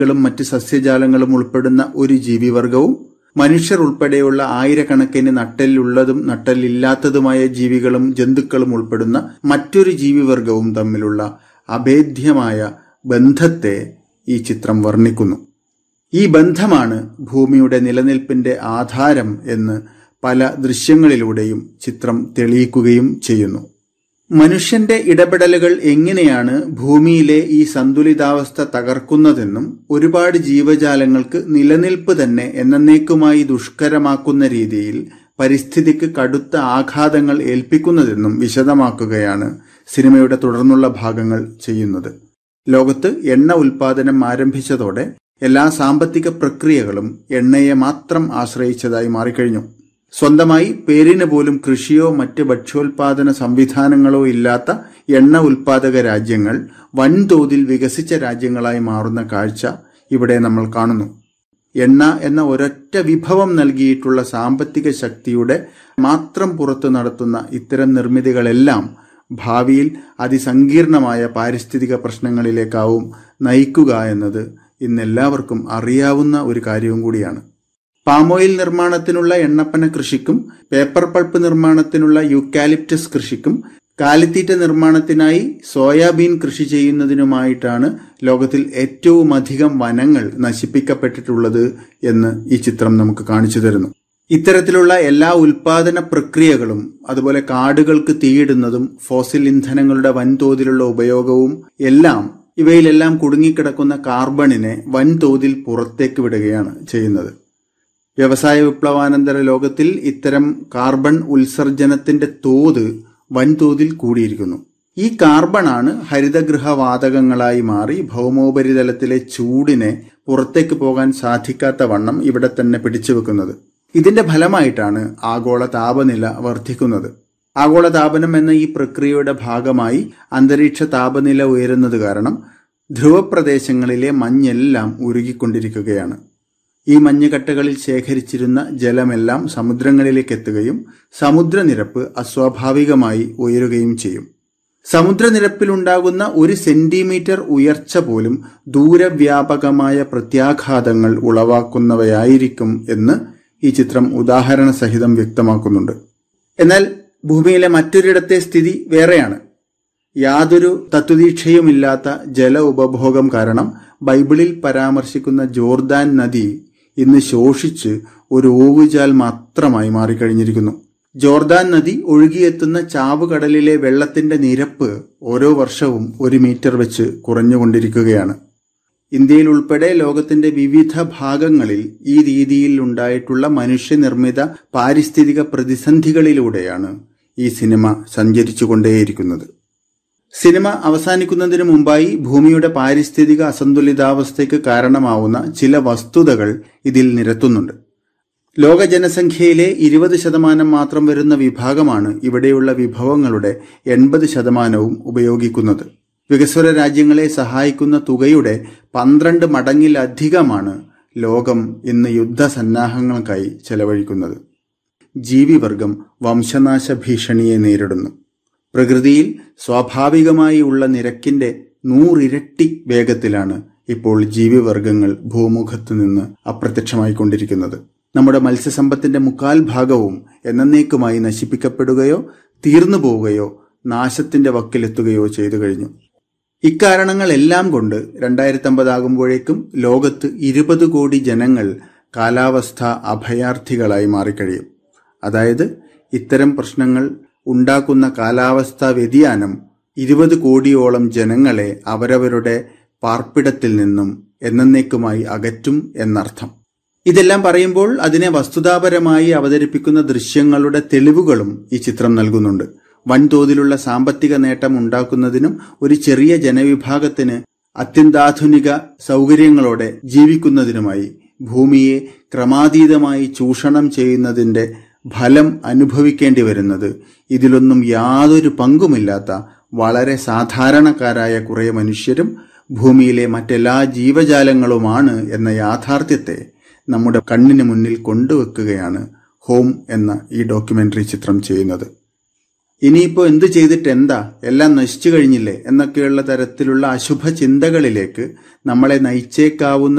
ളും മറ്റ് സസ്യജാലങ്ങളും ഉൾപ്പെടുന്ന ഒരു ജീവിവർഗവും മനുഷ്യർ ഉൾപ്പെടെയുള്ള ആയിരക്കണക്കിന് നട്ടെല്ലുള്ളതും നട്ടെല്ലില്ലാത്തതുമായ ജീവികളും ജന്തുക്കളും ഉൾപ്പെടുന്ന മറ്റൊരു ജീവിവർഗവും തമ്മിലുള്ള അഭേദ്യമായ ബന്ധത്തെ ഈ ചിത്രം വർണ്ണിക്കുന്നു ഈ ബന്ധമാണ് ഭൂമിയുടെ നിലനിൽപ്പിന്റെ ആധാരം എന്ന് പല ദൃശ്യങ്ങളിലൂടെയും ചിത്രം തെളിയിക്കുകയും ചെയ്യുന്നു മനുഷ്യന്റെ ഇടപെടലുകൾ എങ്ങനെയാണ് ഭൂമിയിലെ ഈ സന്തുലിതാവസ്ഥ തകർക്കുന്നതെന്നും ഒരുപാട് ജീവജാലങ്ങൾക്ക് നിലനിൽപ്പ് തന്നെ എന്നേക്കുമായി ദുഷ്കരമാക്കുന്ന രീതിയിൽ പരിസ്ഥിതിക്ക് കടുത്ത ആഘാതങ്ങൾ ഏൽപ്പിക്കുന്നതെന്നും വിശദമാക്കുകയാണ് സിനിമയുടെ തുടർന്നുള്ള ഭാഗങ്ങൾ ചെയ്യുന്നത് ലോകത്ത് എണ്ണ ഉൽപാദനം ആരംഭിച്ചതോടെ എല്ലാ സാമ്പത്തിക പ്രക്രിയകളും എണ്ണയെ മാത്രം ആശ്രയിച്ചതായി മാറിക്കഴിഞ്ഞു സ്വന്തമായി പേരിന് പോലും കൃഷിയോ മറ്റ് ഭക്ഷ്യോൽപാദന സംവിധാനങ്ങളോ ഇല്ലാത്ത എണ്ണ ഉൽപാദക രാജ്യങ്ങൾ വൻതോതിൽ വികസിച്ച രാജ്യങ്ങളായി മാറുന്ന കാഴ്ച ഇവിടെ നമ്മൾ കാണുന്നു എണ്ണ എന്ന ഒരൊറ്റ വിഭവം നൽകിയിട്ടുള്ള സാമ്പത്തിക ശക്തിയുടെ മാത്രം പുറത്തു നടത്തുന്ന ഇത്തരം നിർമ്മിതികളെല്ലാം ഭാവിയിൽ അതിസങ്കീർണമായ പാരിസ്ഥിതിക പ്രശ്നങ്ങളിലേക്കാവും നയിക്കുക എന്നത് ഇന്നെല്ലാവർക്കും അറിയാവുന്ന ഒരു കാര്യവും കൂടിയാണ് പാമോയിൽ നിർമ്മാണത്തിനുള്ള എണ്ണപ്പന കൃഷിക്കും പേപ്പർ പൾപ്പ് നിർമ്മാണത്തിനുള്ള യൂക്കാലിപ്റ്റസ് കൃഷിക്കും കാലിത്തീറ്റ നിർമ്മാണത്തിനായി സോയാബീൻ കൃഷി ചെയ്യുന്നതിനുമായിട്ടാണ് ലോകത്തിൽ ഏറ്റവും അധികം വനങ്ങൾ നശിപ്പിക്കപ്പെട്ടിട്ടുള്ളത് എന്ന് ഈ ചിത്രം നമുക്ക് കാണിച്ചു തരുന്നു ഇത്തരത്തിലുള്ള എല്ലാ ഉൽപാദന പ്രക്രിയകളും അതുപോലെ കാടുകൾക്ക് തീയിടുന്നതും ഫോസിൽ ഇന്ധനങ്ങളുടെ വൻതോതിലുള്ള ഉപയോഗവും എല്ലാം ഇവയിലെല്ലാം കുടുങ്ങിക്കിടക്കുന്ന കാർബണിനെ വൻതോതിൽ പുറത്തേക്ക് വിടുകയാണ് ചെയ്യുന്നത് വ്യവസായ വിപ്ലവാനന്തര ലോകത്തിൽ ഇത്തരം കാർബൺ ഉത്സർജനത്തിന്റെ തോത് വൻതോതിൽ കൂടിയിരിക്കുന്നു ഈ കാർബണാണ് ഹരിതഗൃഹവാതകങ്ങളായി മാറി ഭൗമോപരിതലത്തിലെ ചൂടിനെ പുറത്തേക്ക് പോകാൻ സാധിക്കാത്ത വണ്ണം ഇവിടെ തന്നെ പിടിച്ചു വെക്കുന്നത് ഇതിന്റെ ഫലമായിട്ടാണ് ആഗോള താപനില വർദ്ധിക്കുന്നത് ആഗോള താപനം എന്ന ഈ പ്രക്രിയയുടെ ഭാഗമായി അന്തരീക്ഷ താപനില ഉയരുന്നത് കാരണം ധ്രുവപ്രദേശങ്ങളിലെ മഞ്ഞെല്ലാം ഉരുകിക്കൊണ്ടിരിക്കുകയാണ് ഈ മഞ്ഞുകട്ടകളിൽ ശേഖരിച്ചിരുന്ന ജലമെല്ലാം സമുദ്രങ്ങളിലേക്ക് എത്തുകയും സമുദ്രനിരപ്പ് അസ്വാഭാവികമായി ഉയരുകയും ചെയ്യും സമുദ്രനിരപ്പിലുണ്ടാകുന്ന ഒരു സെന്റിമീറ്റർ ഉയർച്ച പോലും ദൂരവ്യാപകമായ പ്രത്യാഘാതങ്ങൾ ഉളവാക്കുന്നവയായിരിക്കും എന്ന് ഈ ചിത്രം ഉദാഹരണ സഹിതം വ്യക്തമാക്കുന്നുണ്ട് എന്നാൽ ഭൂമിയിലെ മറ്റൊരിടത്തെ സ്ഥിതി വേറെയാണ് യാതൊരു തത്വദീക്ഷയുമില്ലാത്ത ജല ഉപഭോഗം കാരണം ബൈബിളിൽ പരാമർശിക്കുന്ന ജോർദാൻ നദി ഇന്ന് ശോഷിച്ച് ഒരു ഓവുചാൽ മാത്രമായി മാറിക്കഴിഞ്ഞിരിക്കുന്നു ജോർദാൻ നദി ഒഴുകിയെത്തുന്ന ചാവുകടലിലെ വെള്ളത്തിന്റെ നിരപ്പ് ഓരോ വർഷവും ഒരു മീറ്റർ വെച്ച് കുറഞ്ഞുകൊണ്ടിരിക്കുകയാണ് ഇന്ത്യയിൽ ഉൾപ്പെടെ ലോകത്തിന്റെ വിവിധ ഭാഗങ്ങളിൽ ഈ രീതിയിൽ ഉണ്ടായിട്ടുള്ള മനുഷ്യനിർമ്മിത പാരിസ്ഥിതിക പ്രതിസന്ധികളിലൂടെയാണ് ഈ സിനിമ സഞ്ചരിച്ചുകൊണ്ടേയിരിക്കുന്നത് സിനിമ അവസാനിക്കുന്നതിന് മുമ്പായി ഭൂമിയുടെ പാരിസ്ഥിതിക അസന്തുലിതാവസ്ഥയ്ക്ക് കാരണമാവുന്ന ചില വസ്തുതകൾ ഇതിൽ നിരത്തുന്നുണ്ട് ലോക ജനസംഖ്യയിലെ ഇരുപത് ശതമാനം മാത്രം വരുന്ന വിഭാഗമാണ് ഇവിടെയുള്ള വിഭവങ്ങളുടെ എൺപത് ശതമാനവും ഉപയോഗിക്കുന്നത് വികസ്വര രാജ്യങ്ങളെ സഹായിക്കുന്ന തുകയുടെ പന്ത്രണ്ട് മടങ്ങിലധികമാണ് ലോകം ഇന്ന് യുദ്ധസന്നാഹങ്ങൾക്കായി ചെലവഴിക്കുന്നത് ജീവിവർഗം വംശനാശ ഭീഷണിയെ നേരിടുന്നു പ്രകൃതിയിൽ സ്വാഭാവികമായി ഉള്ള നിരക്കിന്റെ നൂറിരട്ടി വേഗത്തിലാണ് ഇപ്പോൾ ജീവിവർഗങ്ങൾ ഭൂമുഖത്ത് നിന്ന് അപ്രത്യക്ഷമായിക്കൊണ്ടിരിക്കുന്നത് നമ്മുടെ മത്സ്യസമ്പത്തിന്റെ മുക്കാൽ ഭാഗവും എന്നേക്കുമായി നശിപ്പിക്കപ്പെടുകയോ തീർന്നു പോവുകയോ നാശത്തിന്റെ വക്കിലെത്തുകയോ ചെയ്തു കഴിഞ്ഞു ഇക്കാരണങ്ങളെല്ലാം കൊണ്ട് രണ്ടായിരത്തി അമ്പതാകുമ്പോഴേക്കും ലോകത്ത് ഇരുപത് കോടി ജനങ്ങൾ കാലാവസ്ഥ അഭയാർത്ഥികളായി മാറിക്കഴിയും അതായത് ഇത്തരം പ്രശ്നങ്ങൾ ഉണ്ടാക്കുന്ന കാലാവസ്ഥാ വ്യതിയാനം ഇരുപത് കോടിയോളം ജനങ്ങളെ അവരവരുടെ പാർപ്പിടത്തിൽ നിന്നും എന്നേക്കുമായി അകറ്റും എന്നർത്ഥം ഇതെല്ലാം പറയുമ്പോൾ അതിനെ വസ്തുതാപരമായി അവതരിപ്പിക്കുന്ന ദൃശ്യങ്ങളുടെ തെളിവുകളും ഈ ചിത്രം നൽകുന്നുണ്ട് വൻതോതിലുള്ള സാമ്പത്തിക നേട്ടം ഉണ്ടാക്കുന്നതിനും ഒരു ചെറിയ ജനവിഭാഗത്തിന് അത്യന്താധുനിക സൗകര്യങ്ങളോടെ ജീവിക്കുന്നതിനുമായി ഭൂമിയെ ക്രമാതീതമായി ചൂഷണം ചെയ്യുന്നതിന്റെ ഫലം അനുഭവിക്കേണ്ടി വരുന്നത് ഇതിലൊന്നും യാതൊരു പങ്കുമില്ലാത്ത വളരെ സാധാരണക്കാരായ കുറെ മനുഷ്യരും ഭൂമിയിലെ മറ്റെല്ലാ ജീവജാലങ്ങളുമാണ് എന്ന യാഥാർത്ഥ്യത്തെ നമ്മുടെ കണ്ണിന് മുന്നിൽ കൊണ്ടുവെക്കുകയാണ് ഹോം എന്ന ഈ ഡോക്യുമെന്ററി ചിത്രം ചെയ്യുന്നത് ഇനിയിപ്പോ എന്തു ചെയ്തിട്ട് എന്താ എല്ലാം നശിച്ചു കഴിഞ്ഞില്ലേ എന്നൊക്കെയുള്ള തരത്തിലുള്ള അശുഭ ചിന്തകളിലേക്ക് നമ്മളെ നയിച്ചേക്കാവുന്ന